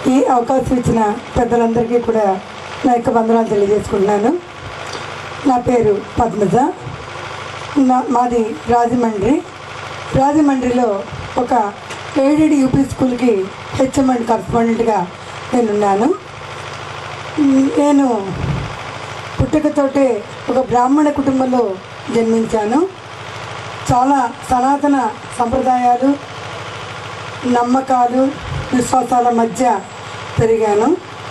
ఈ అవకాశం ఇచ్చిన పెద్దలందరికీ కూడా నా యొక్క వందనాలు తెలియజేసుకుంటున్నాను నా పేరు పద్మజ నా మాది రాజమండ్రి రాజమండ్రిలో ఒక ఎయిడెడ్ యూపీ స్కూల్కి హెచ్ఎం అండ్ కరస్పాండెంట్గా నేనున్నాను నేను పుట్టుకతోటే ఒక బ్రాహ్మణ కుటుంబంలో జన్మించాను చాలా సనాతన సంప్రదాయాలు నమ్మకాలు విశ్వాసాల మధ్య పెరిగాను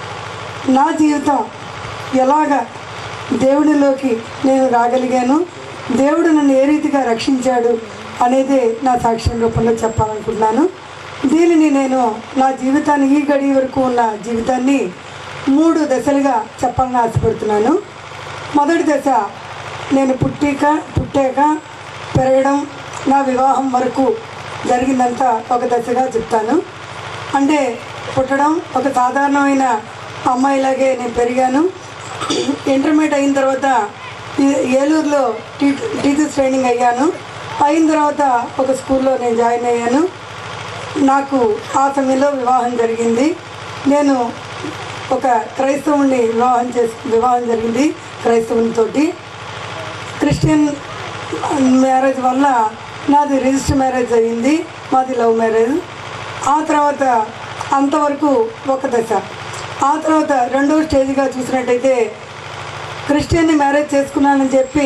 నా జీవితం ఎలాగ దేవుడిలోకి నేను రాగలిగాను దేవుడు నన్ను ఏ రీతిగా రక్షించాడు అనేదే నా సాక్ష్యం రూపంలో చెప్పాలనుకుంటున్నాను దీనిని నేను నా జీవితాన్ని ఈ గడి వరకు ఉన్న జీవితాన్ని మూడు దశలుగా చెప్పాలని ఆశపడుతున్నాను మొదటి దశ నేను పుట్టిక పుట్టాక పెరగడం నా వివాహం వరకు జరిగిందంతా ఒక దశగా చెప్తాను అంటే పుట్టడం ఒక సాధారణమైన అమ్మాయిలాగే నేను పెరిగాను ఇంటర్మీడియట్ అయిన తర్వాత ఈ- ఏలూరులో టీ టీచర్స్ ట్రైనింగ్ అయ్యాను అయిన తర్వాత ఒక స్కూల్లో నేను జాయిన్ అయ్యాను నాకు ఆ సమయంలో వివాహం జరిగింది నేను ఒక క్రైస్తవుని వివాహం చేసి వివాహం జరిగింది క్రైస్తవునితోటి క్రిస్టియన్ మ్యారేజ్ వల్ల నాది రిజిస్టర్ మ్యారేజ్ అయ్యింది మాది లవ్ మ్యారేజ్ ఆ తర్వాత అంతవరకు ఒక దశ ఆ తర్వాత రెండవ స్టేజ్గా చూసినట్టయితే క్రిస్టియన్ని మ్యారేజ్ చేసుకున్నానని చెప్పి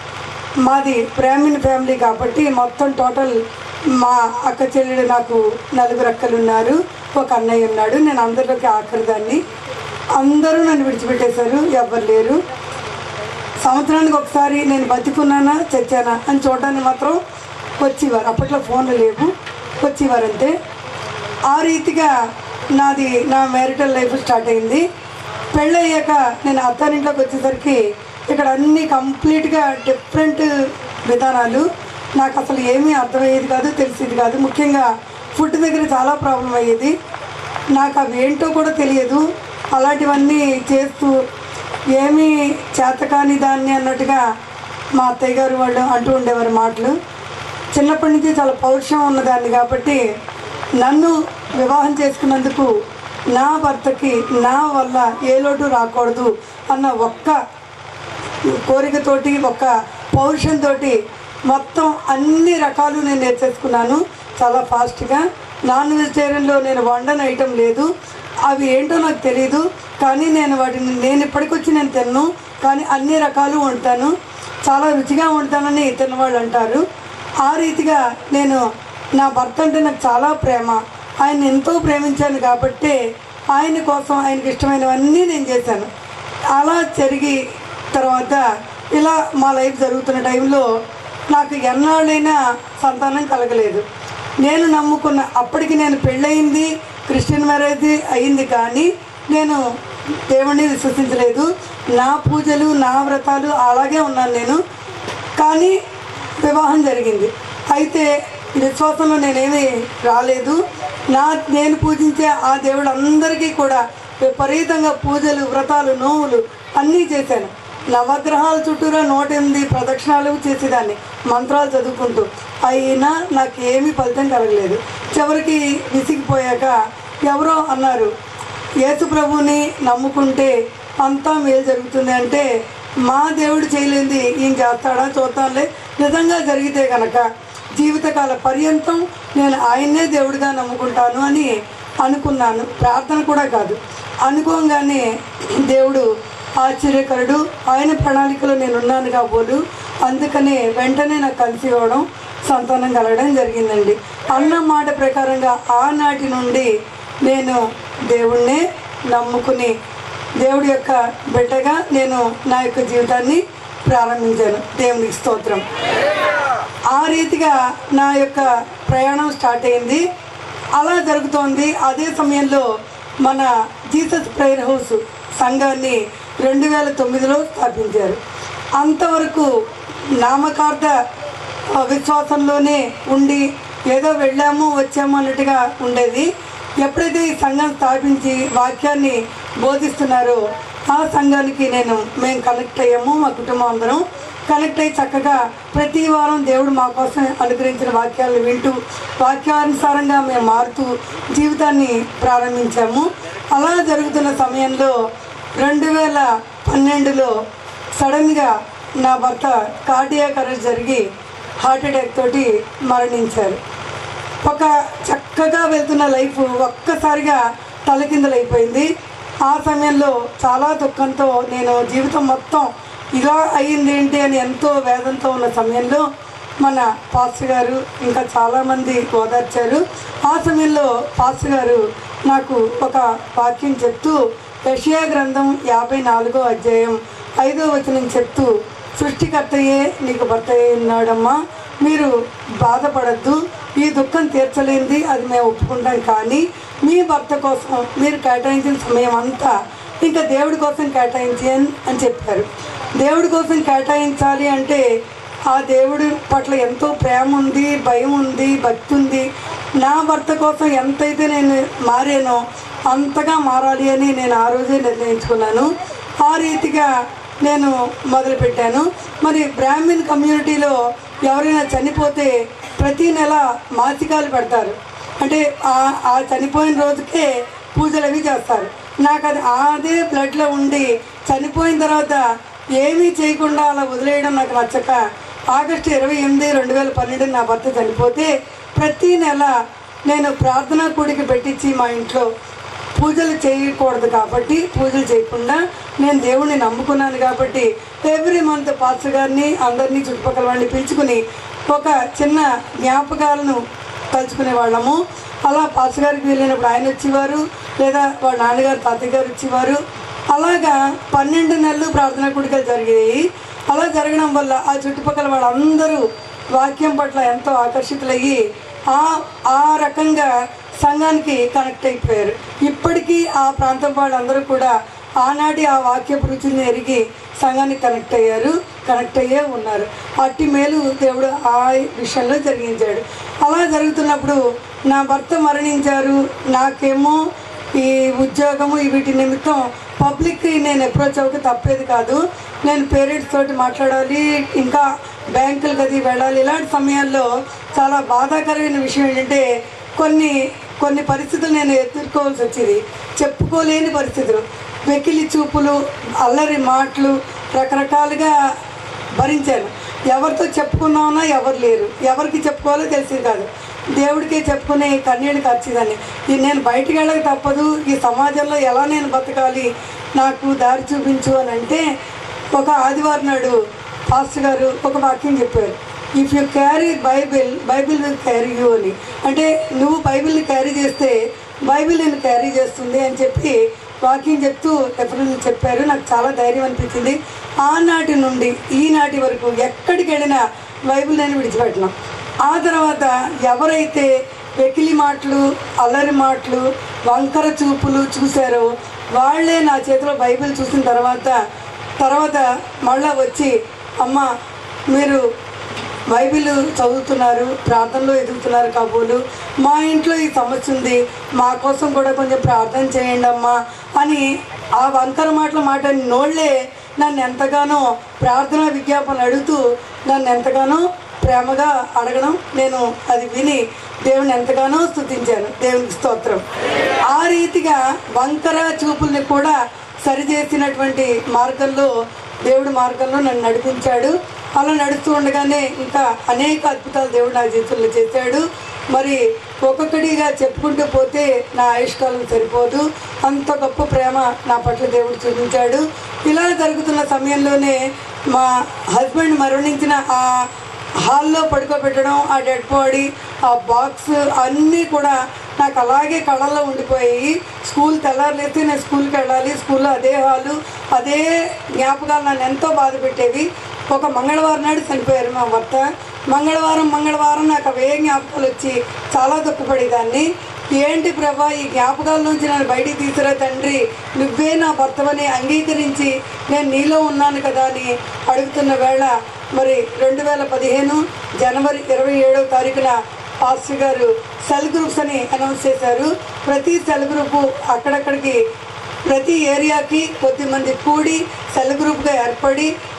మాది బ్రాహ్మణ్ ఫ్యామిలీ కాబట్టి మొత్తం టోటల్ మా అక్క చెల్లెలు నాకు నలుగురు అక్కలు ఉన్నారు ఒక అన్నయ్య ఉన్నాడు నేను అందరిలోకి ఆఖరిదాన్ని అందరూ నన్ను విడిచిపెట్టేశారు ఎవ్వరు లేరు సంవత్సరానికి ఒకసారి నేను బతికున్నానా చచ్చానా అని చూడడానికి మాత్రం వచ్చేవారు అప్పట్లో ఫోన్లు లేవు వచ్చేవారంతే ఆ రీతిగా నాది నా మ్యారిటల్ లైఫ్ స్టార్ట్ అయింది పెళ్ళయ్యాక నేను అత్తారింట్లోకి వచ్చేసరికి ఇక్కడ అన్నీ కంప్లీట్గా డిఫరెంట్ విధానాలు నాకు అసలు ఏమీ అర్థమయ్యేది కాదు తెలిసేది కాదు ముఖ్యంగా ఫుడ్ దగ్గర చాలా ప్రాబ్లం అయ్యేది నాకు అవి ఏంటో కూడా తెలియదు అలాంటివన్నీ చేస్తూ ఏమీ చేతకాని దాన్ని అన్నట్టుగా మా అత్తయ్య గారు వాళ్ళు అంటూ ఉండేవారు మాటలు చిన్నప్పటి నుంచి చాలా పౌరుషం ఉన్నదాన్ని కాబట్టి నన్ను వివాహం చేసుకున్నందుకు నా భర్తకి నా వల్ల ఏ లోటు రాకూడదు అన్న ఒక్క కోరికతోటి ఒక పౌరుషంతో మొత్తం అన్ని రకాలు నేను నేర్చేసుకున్నాను చాలా ఫాస్ట్గా నాన్ వెజిటేరియన్లో నేను వండని ఐటెం లేదు అవి ఏంటో నాకు తెలియదు కానీ నేను వాటిని నేను ఇప్పటికొచ్చి నేను తిన్ను కానీ అన్ని రకాలు వండుతాను చాలా రుచిగా వండుతానని తిన్నవాళ్ళు అంటారు ఆ రీతిగా నేను నా భర్త అంటే నాకు చాలా ప్రేమ ఆయన ఎంతో ప్రేమించాను కాబట్టి ఆయన కోసం ఆయనకి ఇష్టమైనవన్నీ నేను చేశాను అలా జరిగి తర్వాత ఇలా మా లైఫ్ జరుగుతున్న టైంలో నాకు ఎన్నాళ్ళైనా సంతానం కలగలేదు నేను నమ్ముకున్న అప్పటికి నేను పెళ్ళయింది క్రిస్టియన్ మ్యారేజ్ అయింది కానీ నేను దేవుణ్ణి విశ్వసించలేదు నా పూజలు నా వ్రతాలు అలాగే ఉన్నాను నేను కానీ వివాహం జరిగింది అయితే విశ్వాసంలో నేనేమి రాలేదు నా నేను పూజించే ఆ దేవుడు అందరికీ కూడా విపరీతంగా పూజలు వ్రతాలు నోవులు అన్నీ చేశాను నవగ్రహాల చుట్టూరా నూట ఎనిమిది ప్రదక్షిణాలు చేసేదాన్ని మంత్రాలు చదువుకుంటూ అయినా నాకు ఏమీ ఫలితం కలగలేదు చివరికి విసిగిపోయాక ఎవరో అన్నారు యేసు ప్రభుని నమ్ముకుంటే అంతా మేలు జరుగుతుంది అంటే మా దేవుడు చేయలేంది ఈయన చేస్తాడా చూద్దాంలే నిజంగా జరిగితే కనుక జీవితకాల పర్యంతం నేను ఆయన్నే దేవుడిగా నమ్ముకుంటాను అని అనుకున్నాను ప్రార్థన కూడా కాదు అనుకోగానే దేవుడు ఆశ్చర్యకరుడు ఆయన ప్రణాళికలో నేను ఉన్నాను కాబోలు అందుకనే వెంటనే నాకు కలిసి ఇవ్వడం సంతానం కలగడం జరిగిందండి అన్న మాట ప్రకారంగా ఆనాటి నుండి నేను దేవుణ్ణే నమ్ముకుని దేవుడి యొక్క బిడ్డగా నేను నా యొక్క జీవితాన్ని ప్రారంభించాను దేవునికి స్తోత్రం ఆ రీతిగా నా యొక్క ప్రయాణం స్టార్ట్ అయింది అలా జరుగుతోంది అదే సమయంలో మన జీసస్ ప్రేయర్ హౌస్ సంఘాన్ని రెండు వేల తొమ్మిదిలో స్థాపించారు అంతవరకు నామకార్థ ఆ, విశ్వాసంలోనే ఉండి ఏదో వెళ్ళాము వచ్చాము అన్నట్టుగా ఉండేది ఎప్పుడైతే ఈ సంఘం స్థాపించి వాక్యాన్ని బోధిస్తున్నారో ఆ సంఘానికి నేను మేము కనెక్ట్ అయ్యాము మా కుటుంబం అందరం కనెక్ట్ అయ్యి చక్కగా ప్రతి వారం దేవుడు మా కోసం అనుగ్రహించిన వాక్యాలను వింటూ వాక్యానుసారంగా మేము మారుతూ జీవితాన్ని ప్రారంభించాము అలా జరుగుతున్న సమయంలో రెండు వేల పన్నెండులో సడన్గా నా భర్త కార్డియాక్ అరెస్ట్ జరిగి హార్ట్ అటాక్ తోటి మరణించారు ఒక చక్కగా వెళ్తున్న లైఫ్ ఒక్కసారిగా తలకిందలైపోయింది ఆ సమయంలో చాలా దుఃఖంతో నేను జీవితం మొత్తం ఇలా అయ్యింది ఏంటి అని ఎంతో వేదంతో ఉన్న సమయంలో మన పాస్టర్ గారు ఇంకా చాలామంది ఓదార్చారు ఆ సమయంలో పాస్టర్ గారు నాకు ఒక వాక్యం చెప్తూ యషియా గ్రంథం యాభై నాలుగో అధ్యాయం ఐదో వచనం చెప్తూ సృష్టికర్తయే నీకు భర్త అయి ఉన్నాడమ్మా మీరు బాధపడద్దు ఈ దుఃఖం తీర్చలేనిది అది మేము ఒప్పుకుంటాం కానీ మీ భర్త కోసం మీరు కేటాయించిన సమయం అంతా ఇంకా దేవుడి కోసం కేటాయించి అని అని చెప్పారు దేవుడి కోసం కేటాయించాలి అంటే ఆ దేవుడి పట్ల ఎంతో ప్రేమ ఉంది భయం ఉంది భక్తి ఉంది నా భర్త కోసం ఎంతైతే నేను మారానో అంతగా మారాలి అని నేను ఆ రోజే నిర్ణయించుకున్నాను ఆ రీతిగా నేను మొదలుపెట్టాను మరి బ్రాహ్మిన్ కమ్యూనిటీలో ఎవరైనా చనిపోతే ప్రతి నెల మాసికాలు పెడతారు అంటే ఆ- ఆ చనిపోయిన రోజుకే పూజలు అవి చేస్తారు నాకు అది అదే బ్లడ్లో ఉండి చనిపోయిన తర్వాత ఏమీ చేయకుండా అలా వదిలేయడం నాకు నచ్చక ఆగస్టు ఇరవై ఎనిమిది రెండు వేల పన్నెండు నా భర్త చనిపోతే ప్రతి నెల నేను ప్రార్థనా కూడికి పెట్టించి మా ఇంట్లో పూజలు చేయకూడదు కాబట్టి పూజలు చేయకుండా నేను దేవుణ్ణి నమ్ముకున్నాను కాబట్టి ఎవ్రీ మంత్ పాస్టర్ గారిని అందరినీ చుట్టుపక్కల వాళ్ళని పిలుచుకుని ఒక చిన్న జ్ఞాపకాలను కలుసుకునే వాళ్ళము అలా పాస్టర్ గారికి వెళ్ళినప్పుడు ఆయన వచ్చేవారు లేదా వాళ్ళ నాన్నగారు తాతయ్య గారు వచ్చేవారు అలాగా పన్నెండు నెలలు ప్రార్థనా కూడికలు జరిగాయి అలా జరగడం వల్ల ఆ చుట్టుపక్కల వాళ్ళందరూ వాక్యం పట్ల ఎంతో ఆకర్షితులయ్యి ఆ ఆ రకంగా సంఘానికి కనెక్ట్ అయిపోయారు ఇప్పటికీ ఆ ప్రాంతం వాళ్ళందరూ కూడా ఆనాటి ఆ వాక్యపు రుచిని ఎరిగి సంఘానికి కనెక్ట్ అయ్యారు కనెక్ట్ అయ్యే ఉన్నారు అట్టి మేలు దేవుడు ఆ విషయంలో జరిగించాడు అలా జరుగుతున్నప్పుడు నా భర్త మరణించారు నాకేమో ఈ ఉద్యోగము ఈ వీటి నిమిత్తం పబ్లిక్కి నేను అప్రోచ్ అవ్వక తప్పేది కాదు నేను పేరెంట్స్ తోటి మాట్లాడాలి ఇంకా బ్యాంకులకు అది వెళ్ళాలి ఇలాంటి సమయాల్లో చాలా బాధాకరమైన విషయం ఏంటంటే కొన్ని కొన్ని పరిస్థితులు నేను ఎదుర్కోవాల్సి వచ్చేది చెప్పుకోలేని పరిస్థితులు వెకిలి చూపులు అల్లరి మాటలు రకరకాలుగా భరించాను ఎవరితో చెప్పుకున్నామన్నా ఎవరు లేరు ఎవరికి చెప్పుకోవాలో తెలిసేది కాదు దేవుడికే చెప్పుకునే కన్నీళ్ళు ఖర్చుదాన్ని ఇది నేను బయటికి వెళ్ళక తప్పదు ఈ సమాజంలో ఎలా నేను బతకాలి నాకు దారి చూపించు అని అంటే ఒక ఆదివారం నాడు పాస్టర్ గారు ఒక వాక్యం చెప్పారు if you carry Bible Bible will carry you అని అంటే నువ్వు బైబిల్ని క్యారీ చేస్తే బైబిల్ నేను క్యారీ చేస్తుంది అని చెప్పి వాక్యం చెప్తూ ఎప్పుడు చెప్పారు నాకు చాలా ధైర్యం అనిపించింది ఆనాటి నుండి ఈనాటి వరకు ఎక్కడికి వెళ్ళినా బైబిల్ నేను విడిచిపెట్టినా ఆ తర్వాత ఎవరైతే వెకిలి మాటలు అల్లరి మాటలు వంకర చూపులు చూశారో వాళ్ళే నా చేతిలో బైబిల్ చూసిన తర్వాత తర్వాత మళ్ళా వచ్చి అమ్మ మీరు బైబిల్ చదువుతున్నారు ప్రార్థనలో ఎదుగుతున్నారు కాబోలు మా ఇంట్లో ఈ సమస్య ఉంది మా కోసం కూడా కొంచెం ప్రార్థన చేయండి అమ్మా అని ఆ వంకర మాటల మాట నోళ్ళే నన్ను ఎంతగానో ప్రార్థనా విజ్ఞాపనలు అడుగుతూ నన్ను ఎంతగానో ప్రేమగా అడగడం నేను అది విని దేవుని ఎంతగానో స్తుతించాను దేవునికి స్తోత్రం ఆ రీతిగా వంకర చూపుల్ని కూడా సరిచేసినటువంటి మార్గంలో దేవుడి మార్గంలో నన్ను నడిపించాడు అలా నడుస్తూ ఉండగానే ఇంకా అనేక అద్భుతాలు దేవుడు నా జీవితంలో చేశాడు మరి ఒక్కొక్కడిగా చెప్పుకుంటూ పోతే నా ఆయుష్కాలం సరిపోదు అంత గొప్ప ప్రేమ నా పట్ల దేవుడు చూపించాడు ఇలా జరుగుతున్న సమయంలోనే మా హస్బెండ్ మరణించిన ఆ హాల్లో పడుకోబెట్టడం ఆ డెడ్ బాడీ ఆ బాక్స్ అన్నీ కూడా నాకు అలాగే కళల్లో ఉండిపోయాయి స్కూల్ తెల్లారులేస్తే నేను స్కూల్కి వెళ్ళాలి స్కూల్లో అదే హాలు అదే జ్ఞాపకాలు నన్ను ఎంతో బాధ పెట్టేవి ఒక మంగళవారం నాడు చనిపోయారు మా భర్త మంగళవారం మంగళవారం నాకు అవే జ్ఞాపకాలు వచ్చి చాలా దుఃఖపడేదాన్ని ఏంటి ప్రభా ఈ జ్ఞాపకాల నుంచి నన్ను బయటికి తీసుకురా తండ్రి నువ్వే నా భర్తవని అంగీకరించి నేను నీలో ఉన్నాను కదా అని అడుగుతున్న వేళ మరి రెండు వేల పదిహేను జనవరి ఇరవై ఏడవ తారీఖున పాస్టర్ గారు సెల్ గ్రూప్స్ అని అనౌన్స్ చేశారు ప్రతి సెల్ గ్రూపు అక్కడక్కడికి ప్రతి ఏరియాకి కొద్దిమంది కూడి సెల్ గ్రూప్గా ఏర్పడి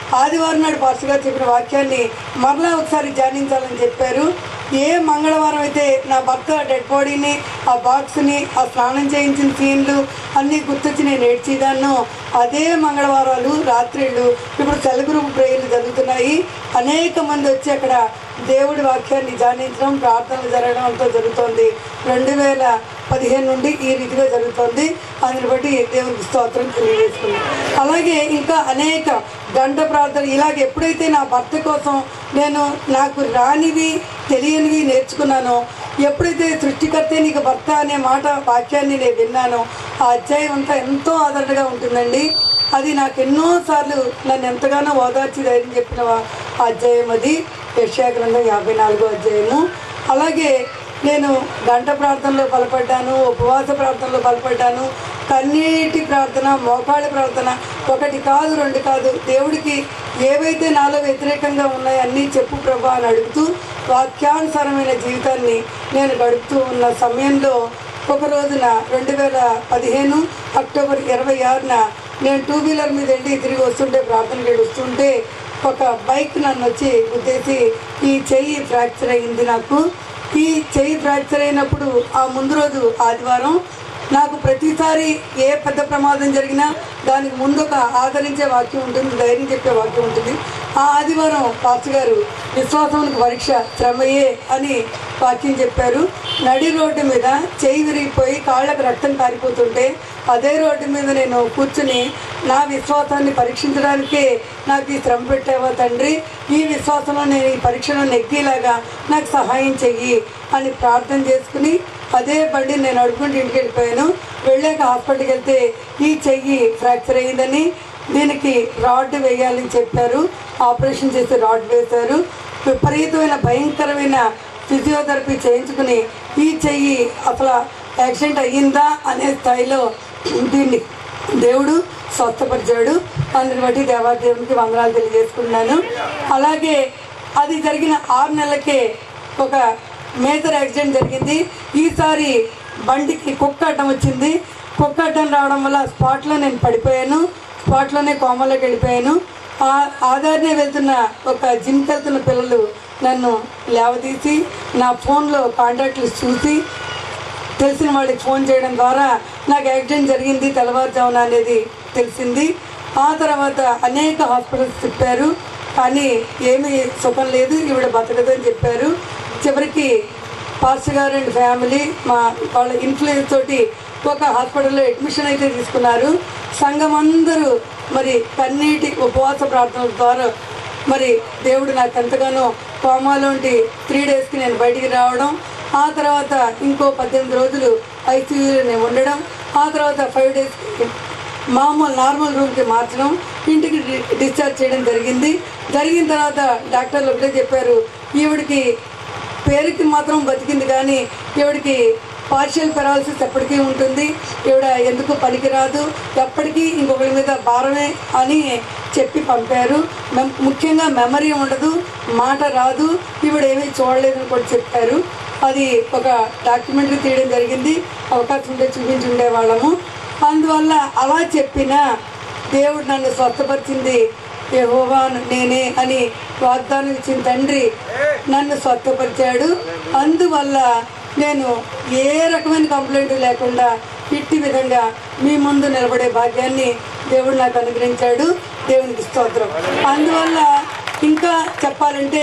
ఆదివారం నాడు పాస్టర్ గారు చెప్పిన వాక్యాన్ని మరలా ఒకసారి ధ్యానించాలని చెప్పారు ఏ మంగళవారం అయితే నా భర్త డెడ్ బాడీని ఆ బాక్స్ని ఆ స్నానం చేయించిన సీన్లు అన్నీ గుర్తొచ్చి నేను ఏడ్చేదాన్నో అదే మంగళవారాలు రాత్రిళ్ళు ఇప్పుడు సెల్ గ్రూప్ ప్రేయర్లు జరుగుతున్నాయి అనేక మంది వచ్చి అక్కడ దేవుడి వాక్యాన్ని ధ్యానించడం ప్రార్థనలు జరగడం అంతా జరుగుతోంది రెండు వేల పదిహేను నుండి ఈ రీతిగా జరుగుతోంది అందుని బట్టి దేవునికి స్తోత్రం తెలియజేసుకున్నాం అలాగే ఇంకా అనేక గంట ప్రార్థన ఇలాగ ఎప్పుడైతే నా భర్త కోసం నేను నాకు రానివి తెలియనివి నేర్చుకున్నానో ఎప్పుడైతే సృష్టికర్తే నీకు భర్త అనే మాట వాక్యాన్ని నేను విన్నానో ఆ అధ్యాయం అంతా ఎంతో ఆదరణగా ఉంటుందండి అది నాకు ఎన్నోసార్లు నన్ను ఎంతగానో ఓదార్చి ధైర్యం చెప్పిన వా- ఆ అధ్యాయం అది యెషయా గ్రంథం యాభై నాలుగో అధ్యాయము అలాగే నేను గంట ప్రార్థనలో బలపడ్డాను ఉపవాస ప్రార్థనలో బలపడ్డాను కన్నీటి ప్రార్థన మోకాళ్ళ ప్రార్థన ఒకటి కాదు రెండు కాదు దేవుడికి ఏవైతే నాలో వ్యతిరేకంగా ఉన్నాయో అన్నీ చెప్పు ప్రభా అని అడుగుతూ వాక్యానుసారమైన జీవితాన్ని నేను గడుపుతూ ఉన్న సమయంలో ఒక రోజున రెండు వేల పదిహేను అక్టోబర్ ఇరవై ఆరున నేను టూ వీలర్ మీద వెళ్ళి తిరిగి వస్తుంటే ప్రార్థనకి వెళ్ళి వస్తుంటే ఒక బైక్ నన్ను వచ్చి గుద్దేసి ఈ చెయ్యి ఫ్రాక్చర్ అయింది నాకు ఈ చెయ్యి ఫ్రాక్చర్ అయినప్పుడు ఆ ముందు రోజు ఆదివారం నాకు ప్రతిసారి ఏ పెద్ద ప్రమాదం జరిగినా దానికి ముందు ఒక ఆదరించే వాక్యం ఉంటుంది ధైర్యం చెప్పే వాక్యం ఉంటుంది ఆ ఆదివారం పాస్టర్ గారు విశ్వాసానికి పరీక్ష శ్రమయే అని వాక్యం చెప్పారు నడి రోడ్డు మీద చేయి విరిగిపోయి కాళ్ళకు రక్తం కారిపోతుంటే అదే రోడ్డు మీద నేను కూర్చుని నా విశ్వాసాన్ని పరీక్షించడానికే నాకు ఈ శ్రమ పెట్టావా తండ్రి ఈ విశ్వాసంలో నేను ఈ పరీక్షను నెగ్గేలాగా నాకు సహాయం చెయ్యి అని ప్రార్థన చేసుకుని అదే బండి నేను అడుగుకుంటూ ఇంటికి వెళ్ళిపోయాను వెళ్ళాక హాస్పిటల్కి వెళ్తే ఈ చెయ్యి ఫ్రాక్చర్ అయిందని దీనికి రాడ్ వేయాలని చెప్పారు ఆపరేషన్ చేసి రాడ్ వేశారు విపరీతమైన భయంకరమైన ఫిజియోథెరపీ చేయించుకుని ఈ చెయ్యి అసలు యాక్సిడెంట్ అయ్యిందా అనే స్థాయిలో దీన్ని దేవుడు స్వస్థపరిచాడు అందుని బట్టి దేవాదేవునికి వందనాలు తెలియజేసుకున్నాను అలాగే అది జరిగిన ఆరు నెలలకే ఒక మేజర్ యాక్సిడెంట్ జరిగింది ఈసారి బండికి కుక్క అడ్డం వచ్చింది కుక్క అడ్డం రావడం వల్ల స్పాట్లో నేను పడిపోయాను స్పాట్లోనే కోమలోకి వెళ్ళిపోయాను ఆ ఆధారనే వెళ్తున్న ఒక జిమ్కి వెళ్తున్న పిల్లలు నన్ను లేవదీసి నా ఫోన్లో కాంటాక్ట్లు చూసి తెలిసిన వాళ్ళకి ఫోన్ చేయడం ద్వారా నాకు యాక్సిడెంట్ జరిగింది తెల్లవారుజామున అనేది తెలిసింది ఆ తర్వాత అనేక హాస్పిటల్స్ తిప్పారు కానీ ఏమీ సుఖం లేదు ఈవిడ బతకదు అని చెప్పారు చివరికి పాస్టర్ గారు అండ్ ఫ్యామిలీ మా వాళ్ళ ఇన్ఫ్లుయెన్స్ తోటి ఒక హాస్పిటల్లో అడ్మిషన్ అయితే తీసుకున్నారు సంఘం అందరూ మరి కన్నీటి ఉపవాస ప్రార్థనల ద్వారా మరి దేవుడు నాకు ఎంతగానో కోమాలోంటి త్రీ డేస్కి నేను బయటికి రావడం ఆ తర్వాత ఇంకో పద్దెనిమిది రోజులు ఐసీయూలో నేను ఉండడం ఆ తర్వాత ఫైవ్ డేస్కి మామూలు నార్మల్ రూమ్కి మార్చడం ఇంటికి డి- డిశ్చార్జ్ చేయడం జరిగింది జరిగిన తర్వాత డాక్టర్లు ఒకటే చెప్పారు ఈవిడికి పేరుకి మాత్రం బతికింది కానీ ఈవిడికి పార్షియల్ పెరాలసిస్ ఎప్పటికీ ఉంటుంది ఈవిడ ఎందుకు పనికిరాదు ఎప్పటికీ ఇంకొకరి మీద భారమే అని చెప్పి పంపారు మెం- ముఖ్యంగా మెమరీ ఉండదు మాట రాదు ఈవిడ ఏమీ చూడలేదని కూడా చెప్పారు అది ఒక డాక్యుమెంటరీ తీయడం జరిగింది అవకాశం ఉంటే చూపించి ఉండేవాళ్ళము అందువల్ల అలా చెప్పిన దేవుడు నన్ను స్వస్థపరిచింది యెహోవా నేనే అని వాగ్దానం ఇచ్చిన తండ్రి నన్ను స్వస్థపరిచాడు అందువల్ల నేను ఏ రకమైన కంప్లైంట్ లేకుండా ఇట్టి విధంగా మీ ముందు నిలబడే భాగ్యాన్ని దేవుడు నాకు అనుగ్రహించాడు దేవునికి స్తోత్రం అందువల్ల ఇంకా చెప్పాలంటే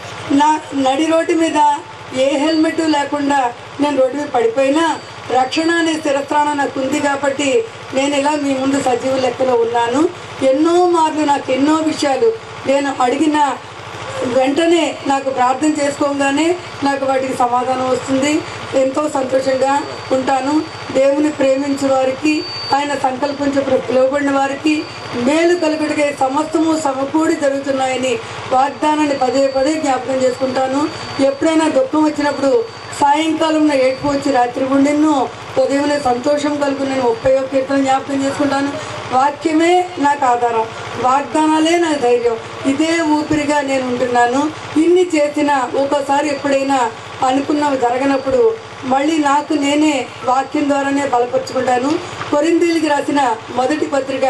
నా నడి రోడ్డు మీద ఏ హెల్మెట్ లేకుండా నేను రోడ్డు మీద పడిపోయినా రక్షణ అనే స్థిరత్రాణం నాకు ఉంది కాబట్టి నేను ఇలా మీ ముందు సజీవ లెక్కలో ఉన్నాను ఎన్నో మార్లు నాకు ఎన్నో విషయాలు నేను అడిగిన వెంటనే నాకు ప్రార్థన చేసుకోగానే నాకు వాటికి సమాధానం వస్తుంది ఎంతో సంతోషంగా ఉంటాను దేవుని ప్రేమించే వారికి ఆయన సంకల్పించే పిలువబడిన వారికి మేలు కలుగుడికే సమస్తము సమకూడి జరుగుతున్నాయని వాగ్దానాన్ని పదే పదే జ్ఞాపకం చేసుకుంటాను ఎప్పుడైనా దుఃఖం వచ్చినప్పుడు సాయంకాలం నా ఏడుపు వచ్చి రాత్రి గుండెను ఉదయమే సంతోషం కలుగు నేను ముప్పై ఒక్క కీర్తన జ్ఞాపకం చేసుకుంటాను వాక్యమే నాకు ఆధారం వాగ్దానాలే నాకు ధైర్యం ఇదే ఊపిరిగా నేను ఉంటున్నాను ఇన్ని చేసిన ఒక్కోసారి ఎప్పుడైనా అనుకున్నవి జరగనప్పుడు మళ్ళీ నాకు నేనే వాక్యం ద్వారానే బలపరుచుకుంటాను కొరిందీలకి రాసిన మొదటి పత్రిక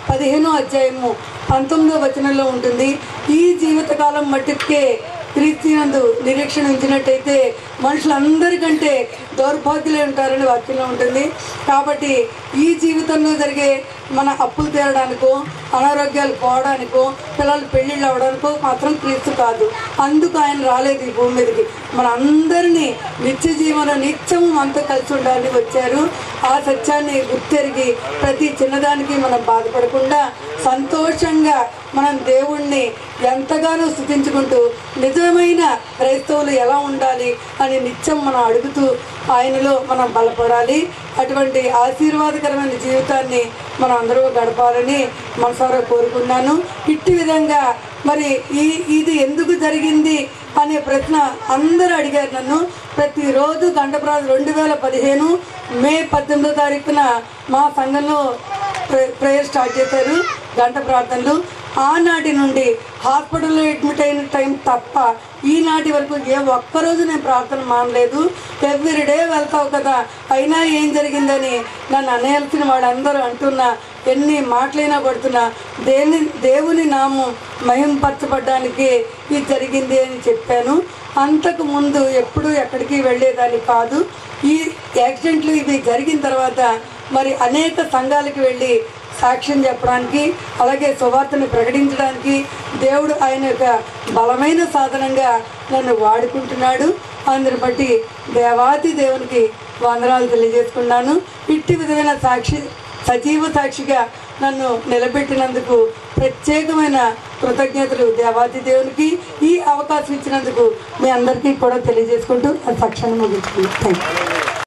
పదిహేనో అధ్యాయము పంతొమ్మిదో వచనంలో ఉంటుంది ఈ జీవితకాలం మట్టుకే క్రీస్తునందు నిరీక్షణ ఉంచినట్టయితే మనుషులందరికంటే దౌర్భాగ్యులే ఉంటారని వాక్యంలో ఉంటుంది కాబట్టి ఈ జీవితంలో జరిగే మన అప్పులు తీరడానికో అనారోగ్యాలు పోవడానికో పిల్లలు పెళ్ళిళ్ళు అవ్వడానికో మాత్రం క్రీస్తు కాదు అందుకు ఆయన రాలేదు ఈ భూమి మీదకి మన అందరినీ నిత్య జీవనం నిత్యము మనతో కలిసి ఉండాలని వచ్చారు ఆ సత్యాన్ని గుర్తెరిగి ప్రతి చిన్నదానికి మనం బాధపడకుండా సంతోషంగా మనం దేవుణ్ణి ఎంతగానో స్థుతించుకుంటూ నిజమైన క్రైస్తవులు ఎలా ఉండాలి అని నిత్యం మనం అడుగుతూ ఆయనలో మనం బలపడాలి అటువంటి ఆశీర్వాదకరమైన జీవితాన్ని మనం అందరూ గడపాలని మనసారా కోరుకున్నాను ఇట్టి విధంగా మరి ఈ ఇది ఎందుకు జరిగింది అనే ప్రశ్న అందరూ అడిగారు నన్ను ప్రతిరోజు గంటప్రాజు రెండు వేల పదిహేను మే పద్దెనిమిదో తారీఖున మా సంఘంలో ప్రే ప్రేయర్ స్టార్ట్ చేశారు గంట ప్రార్థనలు ఆనాటి నుండి హాస్పిటల్లో అడ్మిట్ అయిన టైం తప్ప ఈనాటి వరకు ఏ ఒక్కరోజు నేను ప్రార్థన మానలేదు ఎవ్రీ డే వెళ్తావు కదా అయినా ఏం జరిగిందని నన్ను అనేయాల్సిన వాళ్ళందరూ అంటున్నా ఎన్ని మాటలైనా పడుతున్నా దేని దేవుని నామం మహింపరచబడ్డానికి ఇది జరిగింది అని చెప్పాను అంతకు ముందు ఎప్పుడు ఎక్కడికి వెళ్ళేదాన్ని కాదు ఈ యాక్సిడెంట్లు ఇవి జరిగిన తర్వాత మరి అనేక సంఘాలకు వెళ్ళి సాక్ష్యం చెప్పడానికి అలాగే సువార్తను ప్రకటించడానికి దేవుడు ఆయన యొక్క బలమైన సాధనంగా నన్ను వాడుకుంటున్నాడు అందుని బట్టి దేవాతి దేవునికి వందనాలు తెలియజేసుకున్నాను ఇట్టి విధమైన సాక్షి సజీవ సాక్షిగా నన్ను నిలబెట్టినందుకు ప్రత్యేకమైన కృతజ్ఞతలు దేవాది దేవునికి ఈ అవకాశం ఇచ్చినందుకు మీ అందరికీ కూడా తెలియజేసుకుంటూ ఆ సాక్ష్యాన్ని ముగించుకుంటాను థ్యాంక్ యూ